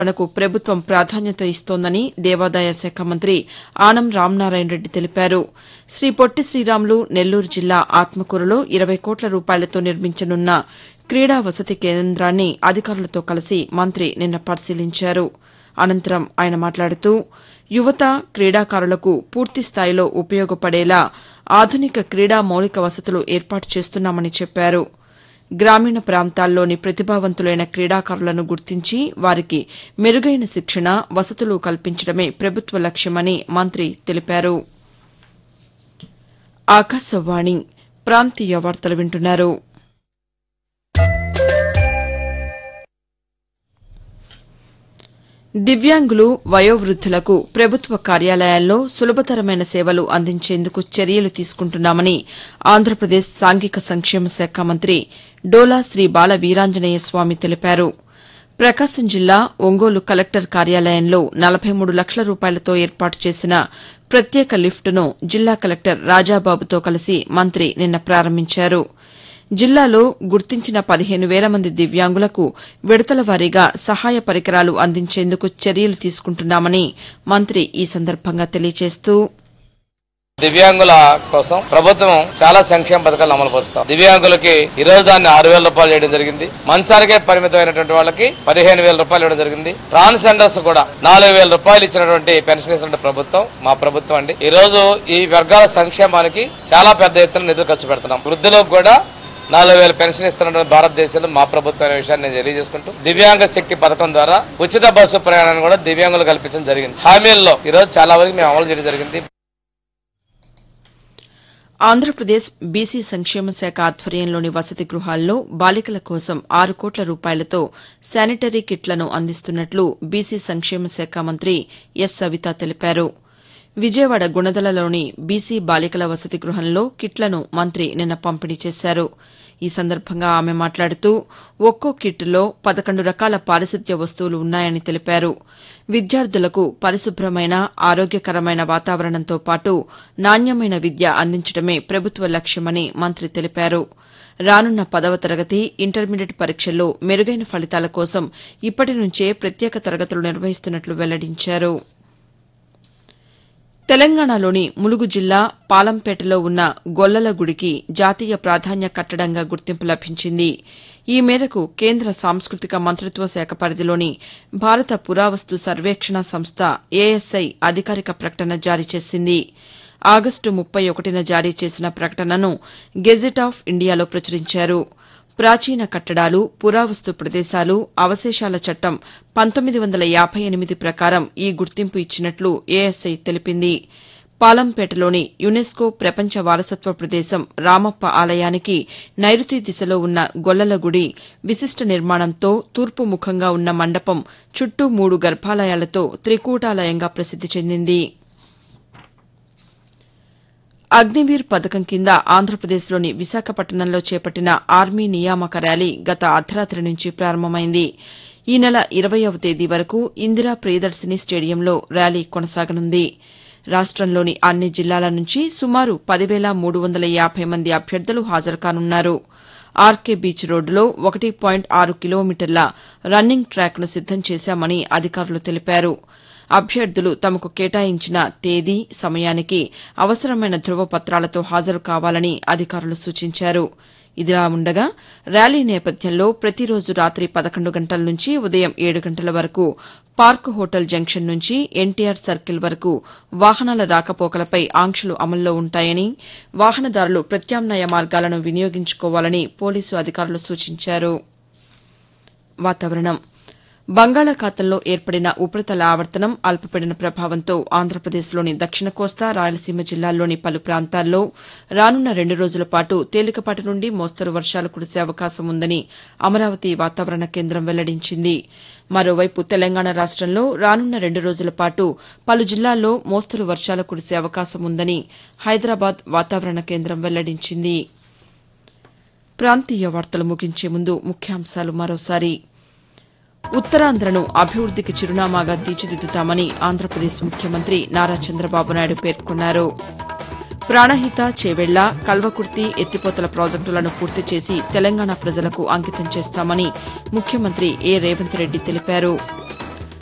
కు ప్రభుత్వం ప్రాధాన్యత ఇస్తోందని దేవాదాయ శాఖ మంత్రి ఆనం రామనారాయణ రెడ్డి తెలిపారు శ్రీ పొట్టి శ్రీరాములు నెల్లూరు జిల్లా ఆత్మకూరులో ఇరవై కోట్ల రూపాయలతో నిర్మించనున్న క్రీడా వసతి కేంద్రాన్ని అధికారులతో కలిసి మంత్రి నిన్న పరిశీలించారు అనంతరం ఆయన మాట్లాడుతూ యువత క్రీడాకారులకు పూర్తిస్థాయిలో ఉపయోగపడేలా ఆధునిక క్రీడా మౌలిక వసతులు ఏర్పాటు చేస్తున్నామని చెప్పారు గ్రామీణ ప్రాంతాల్లోని ప్రతిభావంతులైన క్రీడాకారులను గుర్తించి వారికి మెరుగైన శిక్షణ వసతులు కల్పించడమే ప్రభుత్వ లక్ష్యమని మంత్రి తెలిపారు ఆకాశవాణి ప్రాంతీయ వార్తలు వింటున్నారు దివ్యాంగులు వయోవృద్దులకు ప్రభుత్వ కార్యాలయాల్లో సులభతరమైన సేవలు అందించేందుకు చర్యలు తీసుకుంటున్నామని ఆంధ్రప్రదేశ్ సాంఘిక సంక్షేమ శాఖ మంత్రి డోలా శ్రీ బాల వీరాంజనేయ స్వామి తెలిపారు ప్రకాశం జిల్లా ఒంగోలు కలెక్టర్ కార్యాలయంలో నలభై మూడు లక్షల రూపాయలతో ఏర్పాటు చేసిన ప్రత్యేక లిఫ్టును జిల్లా కలెక్టర్ రాజాబాబుతో కలిసి మంత్రి నిన్న ప్రారంభించారు జిల్లాలో గుర్తించిన పదిహేను వేల మంది దివ్యాంగులకు విడతల వారీగా సహాయ పరికరాలు అందించేందుకు చర్యలు తీసుకుంటున్నామని మంత్రి ఈ సందర్భంగా తెలియజేస్తూ దివ్యాంగుల కోసం ప్రభుత్వం చాలా సంక్షేమ పథకాలు అమలు పరుస్తాం దివ్యాంగులకి ఈ రోజు దాన్ని ఆరు వేల రూపాయలు చేయడం జరిగింది మంచానికే పరిమితమైనటువంటి వాళ్ళకి పదిహేను వేల రూపాయలు ఇవ్వడం జరిగింది ట్రాన్స్జెండర్స్ కూడా నాలుగు వేల రూపాయలు ఇచ్చినటువంటి పెన్షన్ ఇస్తున్న ప్రభుత్వం మా ప్రభుత్వం అండి ఈ రోజు ఈ వర్గాల సంక్షేమానికి చాలా పెద్ద ఎత్తున నిధులు ఖర్చు పెడుతున్నాం వృద్ధులకు కూడా నాలుగు వేల పెన్షన్ ఇస్తున్నటువంటి భారతదేశంలో మా ప్రభుత్వం అనే విషయాన్ని నేను తెలియజేసుకుంటూ దివ్యాంగ శక్తి పథకం ద్వారా ఉచిత బస్సు ప్రయాణాన్ని కూడా దివ్యాంగులు కల్పించడం జరిగింది హామీల్లో ఈ రోజు చాలా వరకు మేము అమలు చేయడం జరిగింది ఆంధ్రప్రదేశ్ బీసీ సంక్షేమ శాఖ ఆధ్వర్యంలోని వసతి గృహాల్లో బాలికల కోసం ఆరు కోట్ల రూపాయలతో శానిటరీ కిట్లను అందిస్తున్నట్లు బీసీ సంక్షేమ శాఖ మంత్రి ఎస్ సవిత తెలిపారు విజయవాడ గుణదలలోని బీసీ బాలికల వసతి గృహంలో కిట్లను మంత్రి నిన్న పంపిణీ చేశారు ఈ సందర్భంగా ఆమె మాట్లాడుతూ ఒక్కో కిట్లో పదకొండు రకాల పారిశుద్ధ్య వస్తువులు ఉన్నాయని తెలిపారు విద్యార్థులకు పరిశుభ్రమైన ఆరోగ్యకరమైన వాతావరణంతో పాటు నాణ్యమైన విద్య అందించడమే ప్రభుత్వ లక్ష్యమని మంత్రి తెలిపారు రానున్న పదవ తరగతి ఇంటర్మీడియట్ పరీక్షల్లో మెరుగైన ఫలితాల కోసం ఇప్పటి నుంచే ప్రత్యేక తరగతులు నిర్వహిస్తున్నట్లు వెల్లడించారు తెలంగాణలోని ములుగు జిల్లా పాలంపేటలో ఉన్న గొల్లల గుడికి జాతీయ ప్రాధాన్య కట్టడంగా గుర్తింపు లభించింది ఈ మేరకు కేంద్ర సాంస్కృతిక మంత్రిత్వ శాఖ పరిధిలోని భారత పురావస్తు సర్వేక్షణ సంస్థ ఏఎస్ఐ అధికారిక ప్రకటన జారీ చేసింది ఆగస్టు ముప్పై ఒకటిన జారీ చేసిన ప్రకటనను గెజిట్ ఆఫ్ ఇండియాలో ప్రచురించారు ప్రాచీన కట్టడాలు పురావస్తు ప్రదేశాలు అవశేషాల చట్టం పంతొమ్మిది వందల యాబై ఎనిమిది ప్రకారం ఈ గుర్తింపు ఇచ్చినట్లు ఏఎస్ఐ తెలిపింది పాలంపేటలోని యునెస్కో ప్రపంచ వారసత్వ ప్రదేశం రామప్ప ఆలయానికి నైరుతి దిశలో ఉన్న గొల్లల గుడి విశిష్ట నిర్మాణంతో తూర్పు ముఖంగా ఉన్న మండపం చుట్టూ మూడు గర్భాలయాలతో త్రికూటాలయంగా ప్రసిద్ది చెందింది అగ్నివీర్ పథకం కింద ఆంధ్రప్రదేశ్లోని విశాఖపట్నంలో చేపట్టిన ఆర్మీ నియామక ర్యాలీ గత అర్ధరాత్రి నుంచి ప్రారంభమైంది ఈ నెల ఇరవయవ తేదీ వరకు ఇందిరా ప్రియదర్శిని స్టేడియంలో ర్యాలీ కొనసాగనుంది రాష్టంలోని అన్ని జిల్లాల నుంచి సుమారు పదివేల మూడు వందల యాబై మంది అభ్యర్థులు హాజరుకానున్నారు ఆర్కే బీచ్ రోడ్డులో ఒకటి పాయింట్ ఆరు కిలోమీటర్ల రన్నింగ్ ట్రాక్ను సిద్దం చేశామని అధికారులు తెలిపారు అభ్యర్థులు తమకు కేటాయించిన తేదీ సమయానికి అవసరమైన ధృవపత్రాలతో హాజరు కావాలని అధికారులు సూచించారు ఇదిలా ఉండగా ర్యాలీ నేపథ్యంలో ప్రతిరోజు రాత్రి పదకొండు గంటల నుంచి ఉదయం ఏడు గంటల వరకు పార్క్ హోటల్ జంక్షన్ నుంచి ఎన్టీఆర్ సర్కిల్ వరకు వాహనాల రాకపోకలపై ఆంక్షలు అమల్లో ఉంటాయని వాహనదారులు ప్రత్యామ్నాయ మార్గాలను వినియోగించుకోవాలని పోలీసు అధికారులు సూచించారు వాతావరణం బంగాళాఖాతంలో ఏర్పడిన ఉపరితల ఆవర్తనం అల్పపీడన ప్రభావంతో ఆంధ్రప్రదేశ్లోని దక్షిణ కోస్తా రాయలసీమ జిల్లాల్లోని పలు ప్రాంతాల్లో రానున్న రెండు రోజుల పాటు తేలికపాటి నుండి మోస్తరు వర్షాలు కురిసే అవకాశం ఉందని అమరావతి వాతావరణ కేంద్రం వెల్లడించింది మరోవైపు తెలంగాణ రాష్టంలో రానున్న రెండు రోజుల పాటు పలు జిల్లాల్లో మోస్తరు వర్షాలు కురిసే అవకాశం ఉందని హైదరాబాద్ వాతావరణ కేంద్రం వెల్లడించింది ప్రాంతీయ వార్తలు ముగించే ముందు ముఖ్యాంశాలు మరోసారి ఉత్తరాంధ్రను అభివృద్దికి చిరునామాగా తీర్చిదిద్దుతామని ఆంధ్రప్రదేశ్ ముఖ్యమంత్రి నారా చంద్రబాబు నాయుడు పేర్కొన్నారు ప్రాణహిత చేవెళ్ల కల్వకుర్తి ఎత్తిపోతల ప్రాజెక్టులను పూర్తి చేసి తెలంగాణ ప్రజలకు అంకితం చేస్తామని ముఖ్యమంత్రి ఏ రేవంత్ రెడ్డి తెలిపారు